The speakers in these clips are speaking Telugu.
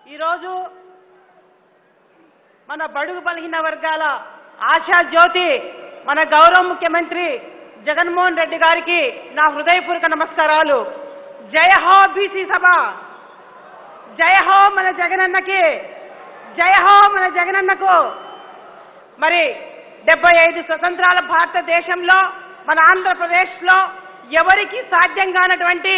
ఈరోజు మన బడుగు బలహీన వర్గాల ఆశా జ్యోతి మన గౌరవ ముఖ్యమంత్రి జగన్మోహన్ రెడ్డి గారికి నా హృదయపూర్వక నమస్కారాలు జయ హో బీసీ సభ జయ హో మన జగనన్నకి జయ హో మన జగనన్నకు మరి డెబ్బై ఐదు స్వతంత్రాల భారతదేశంలో మన ఆంధ్రప్రదేశ్లో ఎవరికి సాధ్యం కానటువంటి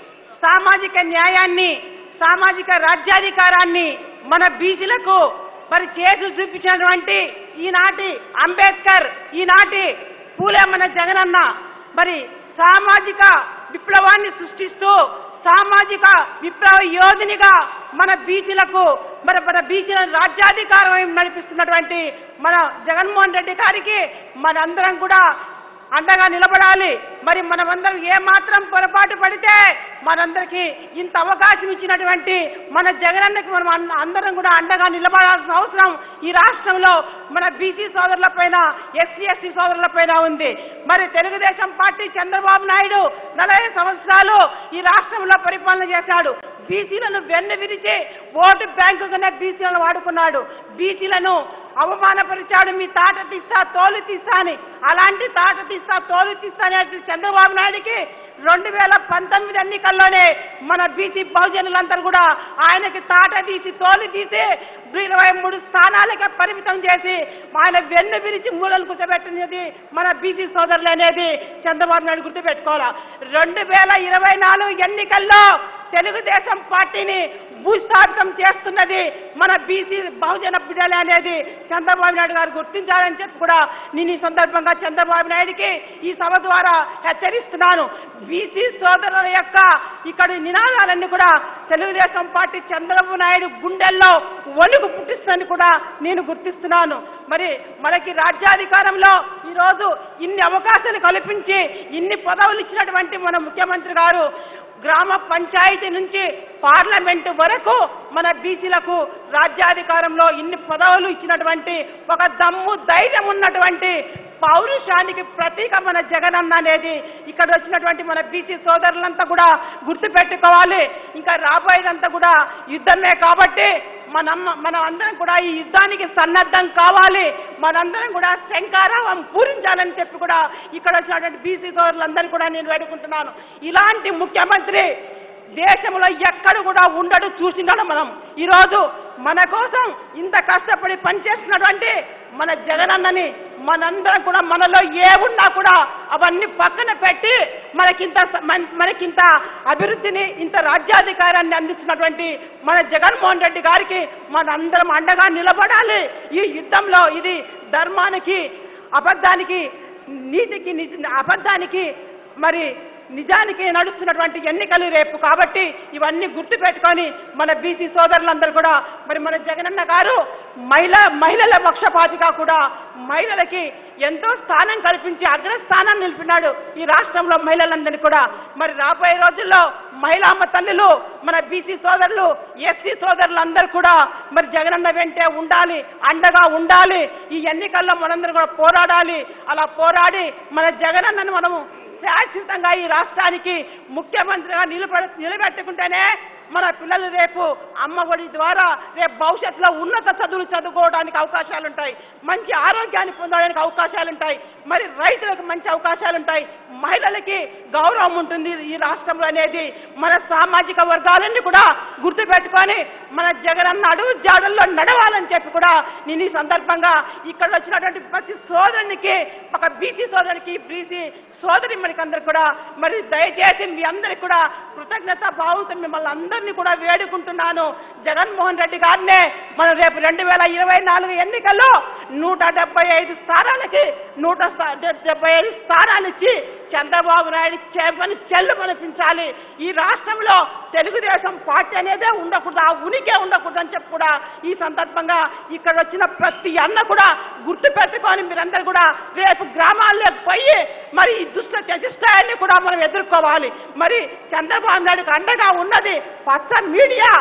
సామాజిక న్యాయాన్ని సామాజిక రాజ్యాధికారాన్ని మన బీసీలకు మరి చేతులు చూపించినటువంటి ఈనాటి అంబేద్కర్ ఈనాటి పూలే మన జగనన్న మరి సామాజిక విప్లవాన్ని సృష్టిస్తూ సామాజిక విప్లవ యోధునిగా మన బీసీలకు మరి మన బీసీల రాజ్యాధికారం నడిపిస్తున్నటువంటి మన జగన్మోహన్ రెడ్డి గారికి మనందరం కూడా అండగా నిలబడాలి మరి మనమందరం ఏ మాత్రం పొరపాటు పడితే మనందరికీ ఇంత అవకాశం ఇచ్చినటువంటి మన జగనన్నకి మనం అన్- అందరం కూడా అండగా నిలబడాల్సిన అవసరం ఈ రాష్ట్రంలో మన బీసీ సోదరుల పైన ఎస్సీ ఎస్టీ సోదరుల పైన ఉంది మరి తెలుగుదేశం పార్టీ చంద్రబాబు నాయుడు నలభై సంవత్సరాలు ఈ రాష్ట్రంలో పరిపాలన చేశాడు బీసీలను వెన్ను విరిచి ఓటు బ్యాంకుగానే బీసీలను వాడుకున్నాడు బీసీలను అవమానపరిచాడు మీ తాట తీస్తా తోలు తీస్తా అని అలాంటి తాట తీస్తా తోలు తీస్తా అనే చంద్రబాబు నాయుడికి రెండు వేల పంతొమ్మిది ఎన్నికల్లోనే మన బీసీ బహుజనులందరూ కూడా ఆయనకి తాట తీసి తోలు తీసి ఇరవై మూడు స్థానాలకే పరిమితం చేసి ఆయన వెన్ను విరిచి మూలలు కూర్చోబెట్టినది మన బీసీ సోదరులు అనేది చంద్రబాబు నాయుడు గుర్తుపెట్టుకోవాలా రెండు వేల ఇరవై నాలుగు ఎన్నికల్లో తెలుగుదేశం పార్టీని భూస్థాపితం చేస్తున్నది మన బీసీ బహుజన బిడ్డలే అనేది చంద్రబాబు నాయుడు గారు గుర్తించాలని చెప్పి కూడా నేను ఈ సందర్భంగా చంద్రబాబు నాయుడికి ఈ సభ ద్వారా హెచ్చరిస్తున్నాను బీసీ సోదరుల యొక్క ఇక్కడి నినాదాలన్నీ కూడా తెలుగుదేశం పార్టీ చంద్రబాబు నాయుడు గుండెల్లో వణుకు పుట్టిస్తుందని కూడా నేను గుర్తిస్తున్నాను మరి మనకి రాజ్యాధికారంలో ఈరోజు ఇన్ని అవకాశాలు కల్పించి ఇన్ని పదవులు ఇచ్చినటువంటి మన ముఖ్యమంత్రి గారు గ్రామ పంచాయతీ నుంచి పార్లమెంటు వరకు మన బీసీలకు రాజ్యాధికారంలో ఇన్ని పదవులు ఇచ్చినటువంటి ఒక దమ్ము ధైర్యం ఉన్నటువంటి పౌరుషానికి ప్రతీక మన జగనన్న అనేది ఇక్కడ వచ్చినటువంటి మన బీసీ సోదరులంతా కూడా గుర్తుపెట్టుకోవాలి ఇంకా రాబోయేదంతా కూడా యుద్ధమే కాబట్టి మనమ్మ మన అందరం కూడా ఈ యుద్ధానికి సన్నద్ధం కావాలి మనందరం కూడా శంకారావం పూరించాలని చెప్పి కూడా ఇక్కడ వచ్చినటువంటి బీసీ సోదరులందరూ కూడా నేను వేడుకుంటున్నాను ఇలాంటి ముఖ్యమంత్రి దేశంలో ఎక్కడ కూడా ఉండడు చూసినాడు మనం ఈరోజు మన కోసం ఇంత కష్టపడి పనిచేస్తున్నటువంటి మన జగనన్నని మనందరం కూడా మనలో ఏ ఉన్నా కూడా అవన్నీ పక్కన పెట్టి మనకింత స- మన- మనకింత అభివృద్ధిని ఇంత రాజ్యాధికారాన్ని అందిస్తున్నటువంటి మన జగన్మోహన్ రెడ్డి గారికి మనందరం అండగా నిలబడాలి ఈ యుద్ధంలో ఇది ధర్మానికి అబద్ధానికి నీతికి నిజ అబద్ధానికి మరి నిజానికి నడుస్తున్నటువంటి ఎన్నికలు రేపు కాబట్టి ఇవన్నీ గుర్తుపెట్టుకొని మన బీసీ సోదరులందరూ కూడా మరి మన జగనన్న గారు మహిళ మహిళల పక్షపాతిగా కూడా మహిళలకి ఎంతో స్థానం కల్పించి అగ్రస్థానం నిలిపినాడు ఈ రాష్ట్రంలో మహిళలందరినీ కూడా మరి రాబోయే రోజుల్లో మహిళామ్మ తల్లులు మన బీసీ సోదరులు ఎస్సీ సోదరులందరూ కూడా మరి జగనన్న వెంటే ఉండాలి అండగా ఉండాలి ఈ ఎన్నికల్లో మనందరం కూడా పోరాడాలి అలా పోరాడి మన జగనన్నను మనము శాశ్వతంగా ఈ రాష్ట్రానికి ముఖ్యమంత్రిగా నిలబె నిలబెట్టుకుంటేనే మన పిల్లలు రేపు అమ్మఒడి ద్వారా రేపు భవిష్యత్తులో ఉన్నత చదువులు చదువుకోవడానికి అవకాశాలు ఉంటాయి మంచి ఆరోగ్యాన్ని పొందడానికి అవకాశాలు ఉంటాయి మరి రైతులకు మంచి అవకాశాలు ఉంటాయి మహిళలకి గౌరవం ఉంటుంది ఈ రాష్ట్రంలో అనేది మన సామాజిక వర్గాలన్నీ కూడా గుర్తుపెట్టుకొని మన జగనన్న అడుగు జాడల్లో నడవాలని చెప్పి కూడా నేను ఈ సందర్భంగా ఇక్కడ వచ్చినటువంటి ప్రతి సోదరునికి ఒక బీసీ సోదరునికి బీసీ సోదరి మనకి అందరు కూడా మరి దయచేసి మీ అందరికి కూడా కృతజ్ఞత భావంతో మిమ్మల్ని అందరినీ కూడా వేడుకుంటున్నాను జగన్మోహన్ రెడ్డి గారినే మనం రేపు రెండు వేల ఇరవై నాలుగు ఎన్నికల్లో నూట డెబ్బై ఐదు స్థానాలకి నూట స్థా- డె- డెబ్బై ఐదు స్థానాలు ఇచ్చి చంద్రబాబు నాయుడు చేపని చెల్లు మనిపించాలి ఈ రాష్ట్రంలో తెలుగుదేశం పార్టీ అనేదే ఉండకూడదు ఆ ఉనికే ఉండకూడదు అని చెప్పి కూడా ఈ సందర్భంగా ఇక్కడ వచ్చిన ప్రతి అన్న కూడా గుర్తు పెట్టుకొని మీరందరూ కూడా రేపు గ్రామాల్లోకి పోయి మరి ఈ దుష్ట చతిష్టాయాన్ని కూడా మనం ఎదుర్కోవాలి మరి చంద్రబాబు నాయుడుకు అండగా ఉన్నది పచ్చ మీడియా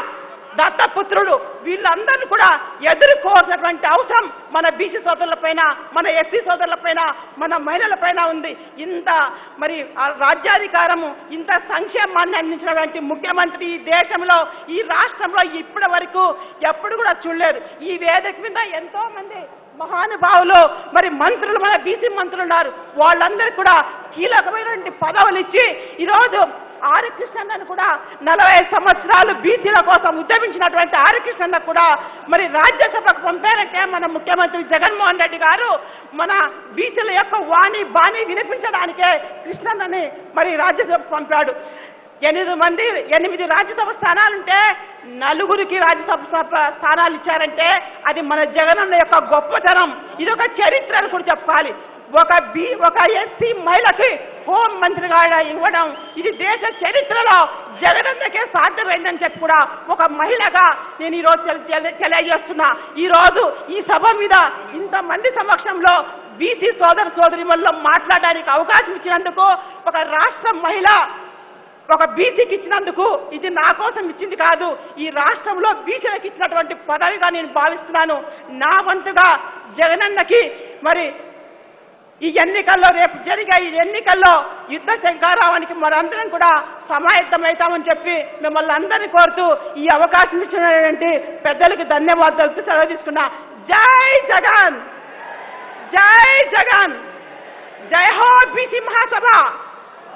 దత్తపుత్రుడు వీళ్ళందరినీ కూడా ఎదుర్కోవాల్సినటువంటి అవసరం మన బీసీ సోదరులపైన మన ఎస్సీ సోదరులపైన మన మహిళలపైన ఉంది ఇంత మరి ఆ రాజ్యాధికారము ఇంత సంక్షేమాన్ని అందించినటువంటి ముఖ్యమంత్రి ఈ దేశంలో ఈ రాష్ట్రంలో ఇప్పటి వరకు ఎప్పుడు కూడా చూడలేదు ఈ వేదిక మీద ఎంతో మంది మహానుభావులు మరి మంత్రులు మన బీసీ మంత్రులు ఉన్నారు వాళ్ళందరికీ కూడా కీలకమైనటువంటి పదవులు ఇచ్చి ఈరోజు ఆర్ కృష్ణన్నను కూడా నలభై సంవత్సరాలు బీసీల కోసం ఉద్యమించినటువంటి ఆర్ కృష్ణన్న కూడా మరి రాజ్యసభకు పంపారంటే మన ముఖ్యమంత్రి జగన్మోహన్ రెడ్డి గారు మన బీసీల యొక్క వాణి బాణి వినిపించడానికే కృష్ణన్నని మరి రాజ్యసభకు పంపాడు ఎనిమిది మంది ఎనిమిది రాజ్యసభ స్థానాలుంటే నలుగురికి రాజ్యసభ సభ స్థానాలు ఇచ్చారంటే అది మన జగనన్న యొక్క గొప్పతనం ఇది ఒక చరిత్ర అని కూడా చెప్పాలి ఒక బి ఒక ఎస్సీ మహిళకి హోం మంత్రిగా ఇవ్వడం ఇది దేశ చరిత్రలో జగనన్నకే సాధ్యమైందని చెప్పి కూడా ఒక మహిళగా నేను ఈ రోజు తెలి- తెలి- తెలియజేస్తున్నా ఈ రోజు ఈ సభ మీద ఇంతమంది సమక్షంలో బీసీ సోదర సోదరి మాట్లాడడానికి అవకాశం ఇచ్చినందుకు ఒక రాష్ట్ర మహిళ ఒక బీసీకి ఇచ్చినందుకు ఇది నా కోసం ఇచ్చింది కాదు ఈ రాష్ట్రంలో బీసీలకు ఇచ్చినటువంటి పదవిగా నేను భావిస్తున్నాను నా వంతుగా జగనన్నకి మరి ఈ ఎన్నికల్లో రేపు జరిగే ఈ ఎన్నికల్లో యుద్ధ శంకారావానికి మనందరం కూడా సమాయత్తమవుతామని చెప్పి మిమ్మల్ని అందరినీ కోరుతూ ఈ అవకాశం ఇచ్చినటువంటి పెద్దలకి ధన్యవాదాలు సెలవు తీసుకున్నా జై జగన్ జై జగన్ జై హో బీసీ మహాసభ